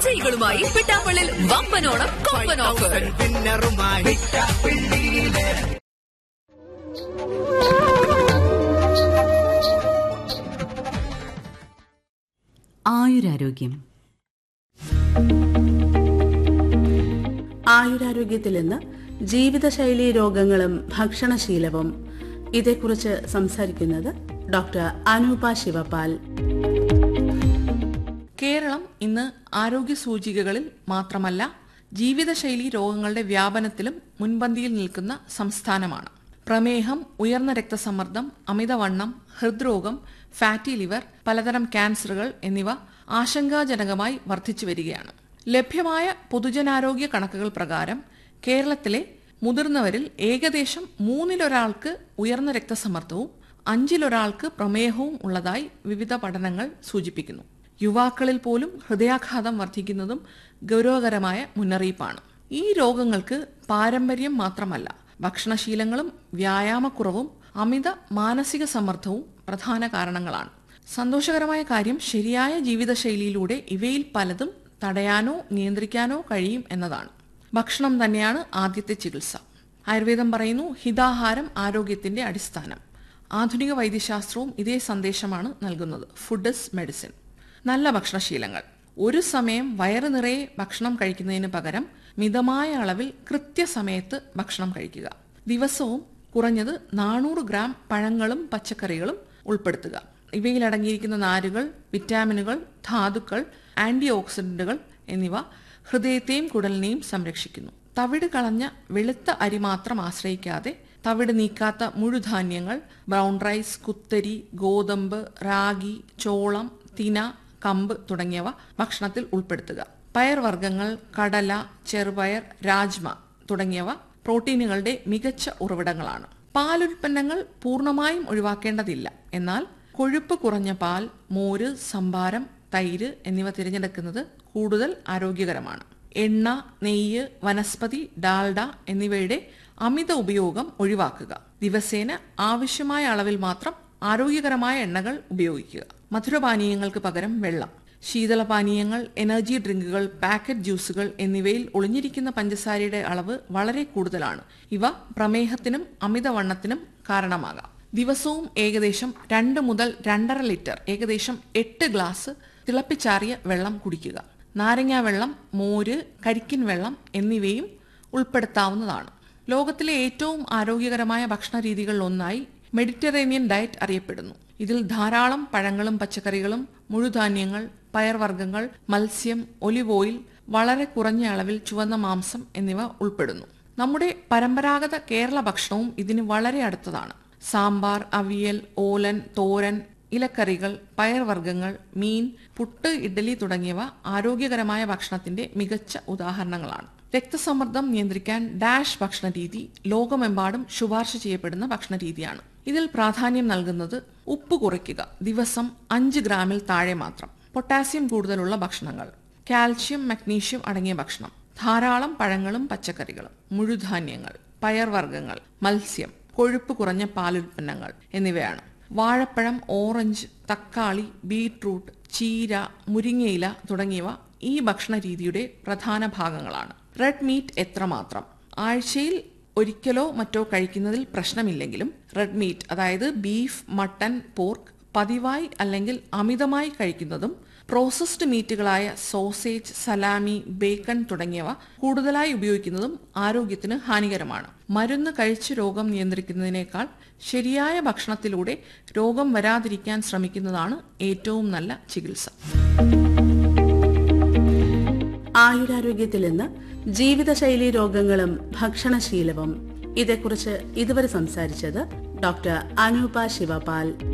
ചെയ്കളുമായി പിട്ടാപ്പള്ളിൽ വമ്പനോണം കൊമ്പൻ ഓഫർ വിന്നറുമായി ആയുരാരോഗ്യം ആയുരാരോഗ്യത്തിൽ ഇന്ന് ജീവിതശൈലി രോഗങ്ങളും ഭക്ഷണശീലവും ഇതേക്കുറിച്ച് സംസാരിക്കുന്നത് ഡോക്ടർ അനൂപ ശിവപാൽ കേരളം ഇന്ന് ആരോഗ്യ സൂചികകളിൽ മാത്രമല്ല ജീവിതശൈലി രോഗങ്ങളുടെ വ്യാപനത്തിലും മുൻപന്തിയിൽ നിൽക്കുന്ന സംസ്ഥാനമാണ് പ്രമേഹം ഉയർന്ന രക്തസമ്മർദ്ദം അമിതവണ്ണം ഹൃദ്രോഗം ഫാറ്റി ലിവർ പലതരം ക്യാൻസറുകൾ എന്നിവ ആശങ്കാജനകമായി വർദ്ധിച്ചു വരികയാണ് ലഭ്യമായ പൊതുജനാരോഗ്യ കണക്കുകൾ പ്രകാരം കേരളത്തിലെ മുതിർന്നവരിൽ ഏകദേശം മൂന്നിലൊരാൾക്ക് ഉയർന്ന രക്തസമ്മർദ്ദവും അഞ്ചിലൊരാൾക്ക് പ്രമേഹവും ഉള്ളതായി വിവിധ പഠനങ്ങൾ സൂചിപ്പിക്കുന്നു യുവാക്കളിൽ പോലും ഹൃദയാഘാതം വർദ്ധിക്കുന്നതും ഗൗരവകരമായ മുന്നറിയിപ്പാണ് ഈ രോഗങ്ങൾക്ക് പാരമ്പര്യം മാത്രമല്ല ഭക്ഷണശീലങ്ങളും വ്യായാമക്കുറവും അമിത മാനസിക സമ്മർദ്ദവും പ്രധാന കാരണങ്ങളാണ് സന്തോഷകരമായ കാര്യം ശരിയായ ജീവിതശൈലിയിലൂടെ ഇവയിൽ പലതും തടയാനോ നിയന്ത്രിക്കാനോ കഴിയും എന്നതാണ് ഭക്ഷണം തന്നെയാണ് ആദ്യത്തെ ചികിത്സ ആയുർവേദം പറയുന്നു ഹിതാഹാരം ആരോഗ്യത്തിന്റെ അടിസ്ഥാനം ആധുനിക വൈദ്യശാസ്ത്രവും ഇതേ സന്ദേശമാണ് നൽകുന്നത് ഫുഡ് ഇസ് മെഡിസിൻ നല്ല ഭക്ഷണശീലങ്ങൾ ഒരു സമയം വയറ് നിറയെ ഭക്ഷണം കഴിക്കുന്നതിന് പകരം മിതമായ അളവിൽ കൃത്യസമയത്ത് ഭക്ഷണം കഴിക്കുക ദിവസവും കുറഞ്ഞത് നാനൂറ് ഗ്രാം പഴങ്ങളും പച്ചക്കറികളും ഉൾപ്പെടുത്തുക ഇവയിൽ അടങ്ങിയിരിക്കുന്ന നാരുകൾ വിറ്റാമിനുകൾ ധാതുക്കൾ ആന്റി ഓക്സിഡന്റുകൾ എന്നിവ ഹൃദയത്തെയും കുടലിനെയും സംരക്ഷിക്കുന്നു തവിട് കളഞ്ഞ വെളുത്ത അരി മാത്രം ആശ്രയിക്കാതെ തവിട് നീക്കാത്ത മുഴുധാന്യങ്ങൾ ബ്രൗൺ റൈസ് കുത്തരി ഗോതമ്പ് റാഗി ചോളം തിന കമ്പ് തുടങ്ങിയവ ഭക്ഷണത്തിൽ ഉൾപ്പെടുത്തുക പയർവർഗ്ഗങ്ങൾ കടല ചെറുപയർ രാജ്മ തുടങ്ങിയവ പ്രോട്ടീനുകളുടെ മികച്ച ഉറവിടങ്ങളാണ് പാലുൽപ്പന്നങ്ങൾ പൂർണ്ണമായും ഒഴിവാക്കേണ്ടതില്ല എന്നാൽ കൊഴുപ്പ് കുറഞ്ഞ പാൽ മോര് സംഭാരം തൈര് എന്നിവ തിരഞ്ഞെടുക്കുന്നത് കൂടുതൽ ആരോഗ്യകരമാണ് എണ്ണ നെയ്യ് വനസ്പതി ഡാൽഡ എന്നിവയുടെ അമിത ഉപയോഗം ഒഴിവാക്കുക ദിവസേന ആവശ്യമായ അളവിൽ മാത്രം ആരോഗ്യകരമായ എണ്ണകൾ ഉപയോഗിക്കുക മധുരപാനീയങ്ങൾക്ക് പകരം വെള്ളം ശീതളപാനീയങ്ങൾ എനർജി ഡ്രിങ്കുകൾ പാക്കറ്റ് ജ്യൂസുകൾ എന്നിവയിൽ ഒളിഞ്ഞിരിക്കുന്ന പഞ്ചസാരയുടെ അളവ് വളരെ കൂടുതലാണ് ഇവ പ്രമേഹത്തിനും അമിതവണ്ണത്തിനും കാരണമാകാം ദിവസവും ഏകദേശം രണ്ട് മുതൽ രണ്ടര ലിറ്റർ ഏകദേശം എട്ട് ഗ്ലാസ് തിളപ്പിച്ചാറിയ വെള്ളം കുടിക്കുക നാരങ്ങാ വെള്ളം മോര് കരിക്കിൻ വെള്ളം എന്നിവയും ഉൾപ്പെടുത്താവുന്നതാണ് ലോകത്തിലെ ഏറ്റവും ആരോഗ്യകരമായ ഭക്ഷണ രീതികളിൽ ഒന്നായി മെഡിറ്ററേനിയൻ ഡയറ്റ് അറിയപ്പെടുന്നു ഇതിൽ ധാരാളം പഴങ്ങളും പച്ചക്കറികളും മുഴുധാന്യങ്ങൾ പയർവർഗ്ഗങ്ങൾ മത്സ്യം ഒലിവ് ഓയിൽ വളരെ കുറഞ്ഞ അളവിൽ ചുവന്ന മാംസം എന്നിവ ഉൾപ്പെടുന്നു നമ്മുടെ പരമ്പരാഗത കേരള ഭക്ഷണവും ഇതിന് വളരെ അടുത്തതാണ് സാമ്പാർ അവിയൽ ഓലൻ തോരൻ ഇലക്കറികൾ പയർവർഗ്ഗങ്ങൾ മീൻ പുട്ട് ഇഡ്ഡലി തുടങ്ങിയവ ആരോഗ്യകരമായ ഭക്ഷണത്തിന്റെ മികച്ച ഉദാഹരണങ്ങളാണ് രക്തസമ്മർദ്ദം നിയന്ത്രിക്കാൻ ഡാഷ് ഭക്ഷണ രീതി ലോകമെമ്പാടും ശുപാർശ ചെയ്യപ്പെടുന്ന ഭക്ഷണ രീതിയാണ് ഇതിൽ പ്രാധാന്യം നൽകുന്നത് ഉപ്പ് കുറയ്ക്കുക ദിവസം അഞ്ച് ഗ്രാമിൽ താഴെ മാത്രം പൊട്ടാസ്യം കൂടുതലുള്ള ഭക്ഷണങ്ങൾ കാൽഷ്യം മഗ്നീഷ്യം അടങ്ങിയ ഭക്ഷണം ധാരാളം പഴങ്ങളും പച്ചക്കറികളും മുഴുധാന്യങ്ങൾ പയർവർഗ്ഗങ്ങൾ മത്സ്യം കൊഴുപ്പ് കുറഞ്ഞ പാലുൽപ്പന്നങ്ങൾ എന്നിവയാണ് വാഴപ്പഴം ഓറഞ്ച് തക്കാളി ബീട്രൂട്ട് ചീര മുരിങ്ങയില തുടങ്ങിയവ ഈ ഭക്ഷണ രീതിയുടെ പ്രധാന ഭാഗങ്ങളാണ് റെഡ് മീറ്റ് എത്രമാത്രം ആഴ്ചയിൽ ഒരിക്കലോ മറ്റോ കഴിക്കുന്നതിൽ പ്രശ്നമില്ലെങ്കിലും റെഡ് മീറ്റ് അതായത് ബീഫ് മട്ടൺ പോർക്ക് പതിവായി അല്ലെങ്കിൽ അമിതമായി കഴിക്കുന്നതും പ്രോസസ്ഡ് മീറ്റുകളായ സോസേജ് സലാമി ബേക്കൺ തുടങ്ങിയവ കൂടുതലായി ഉപയോഗിക്കുന്നതും ആരോഗ്യത്തിന് ഹാനികരമാണ് മരുന്ന് കഴിച്ച് രോഗം നിയന്ത്രിക്കുന്നതിനേക്കാൾ ശരിയായ ഭക്ഷണത്തിലൂടെ രോഗം വരാതിരിക്കാൻ ശ്രമിക്കുന്നതാണ് ഏറ്റവും നല്ല ചികിത്സ ആയുരാരോഗ്യത്തിൽ ഇന്ന് ജീവിതശൈലി രോഗങ്ങളും ഭക്ഷണശീലവും ഇതേക്കുറിച്ച് ഇതുവരെ സംസാരിച്ചത് ഡോക്ടർ അനൂപ ശിവപാൽ